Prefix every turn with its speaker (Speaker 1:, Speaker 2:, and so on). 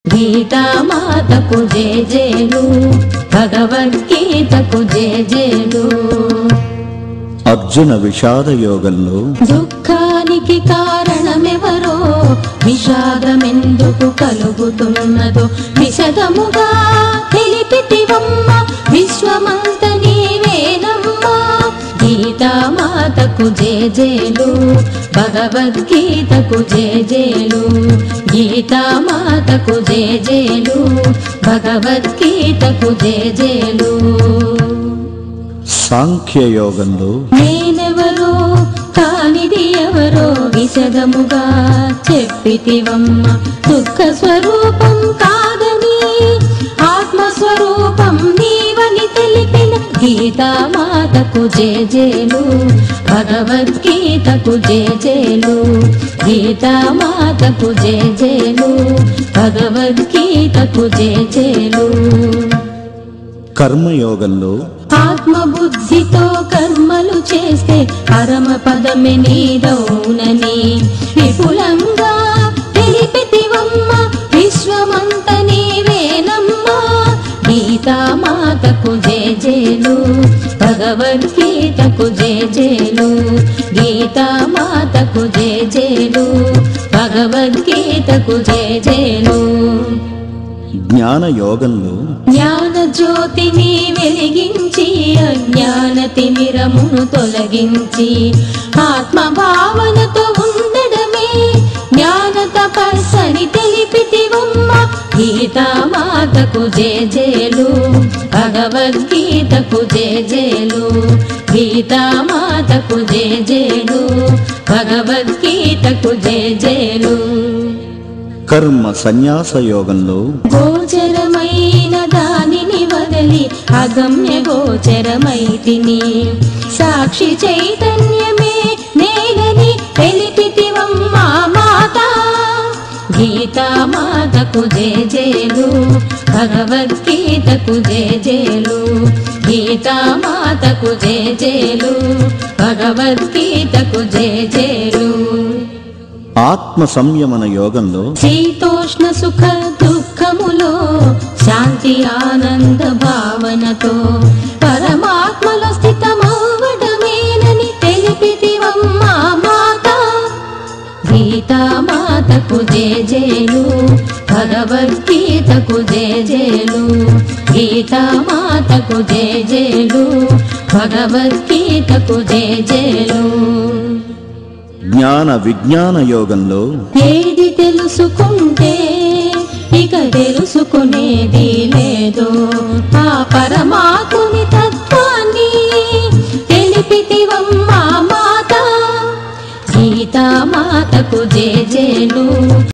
Speaker 1: గీతామాతకు జేజేలు భగవద్గీతకు జేజేలు
Speaker 2: అర్జున విషాద యోగంలో
Speaker 1: దుఃఖానికి కారణమెవరో విషాదమెందుకు కలుగుతున్నదో విషదముగా తెలిపితివమ్మ విశ్వమంత నీవేనమ్మా గీతామాతకు జేజేలు భగవద్గీతకు జేజేలు గీతామాతకు జేజేలు భగవద్గీతకు జేజేలు
Speaker 2: సాంఖ్య యోగంలో
Speaker 1: నేనెవరో కానిది ఎవరో విశదముగా చెప్పితివమ్మ దుఃఖ స్వరూపం కాదని ఆత్మస్వరూపం నీవని తెలిపిన గీతామాతకు జేజేలు భగవద్గీతకు జేజేలు గీతామాతకు జేజేలు భగవద్గీతకు జేజేలు
Speaker 2: కర్మయోగంలో
Speaker 1: ఆత్మబుద్ధితో కర్మలు చేస్తే పరమ పదమే నీదౌనని విపులంగా తెలిపితివమ్మ విశ్వమంత నీవేనమ్మా గీతామాతకు జేజేలు భగవద్గీతకు జేజేలు గీతామాతకు జేజేలు భగవద్గీతకు జేజేలు
Speaker 2: జ్ఞాన యోగంలో
Speaker 1: జ్ఞాన జ్యోతిని వెలిగించి అజ్ఞాన తిమిరమును తొలగించి ఆత్మ భావనతో ఉండడమే జ్ఞాన తపస్సని తెలిపితివమ్మ గీతామాతకు జేజేలు భగవద్గీతకు జేజేలు గీతామాతకు జేజేలు భగవద్గీతకు జేజేలు
Speaker 2: కర్మ సన్యాస యోగంలో
Speaker 1: గోచరమైన దానిని వదలి అగమ్య గోచరమైతిని సాక్షి చైతన్యమే నేనని తెలిపితివమ్మా మాత గీతామాతకు జేజేలు భగవద్గీతకు జేజేలు గీతామాతకు జేజేలు భగవద్గీతకు జేజేలు
Speaker 2: ఆత్మ సంయమన యోగంలో
Speaker 1: శీతోష్ణ సుఖ దుఃఖములో శాంతి ఆనంద భావనతో పరమాత్మలో స్థితమవ్వడమేనని తెలిపితివమ్మా మాత గీతామాతకు జేజేలు భగవద్గీతకు జేజేలు గీతామాతకు జేజేలు భగవద్గీతకు జేజేలు
Speaker 2: జ్ఞాన విజ్ఞాన యోగంలో
Speaker 1: ఏది తెలుసుకుంటే ఇక తెలుసుకునేది లేదు ఆ పరమాత్ముని తత్వాన్ని తెలిపితివమ్మా మాత గీతా మాతకు జేజేలు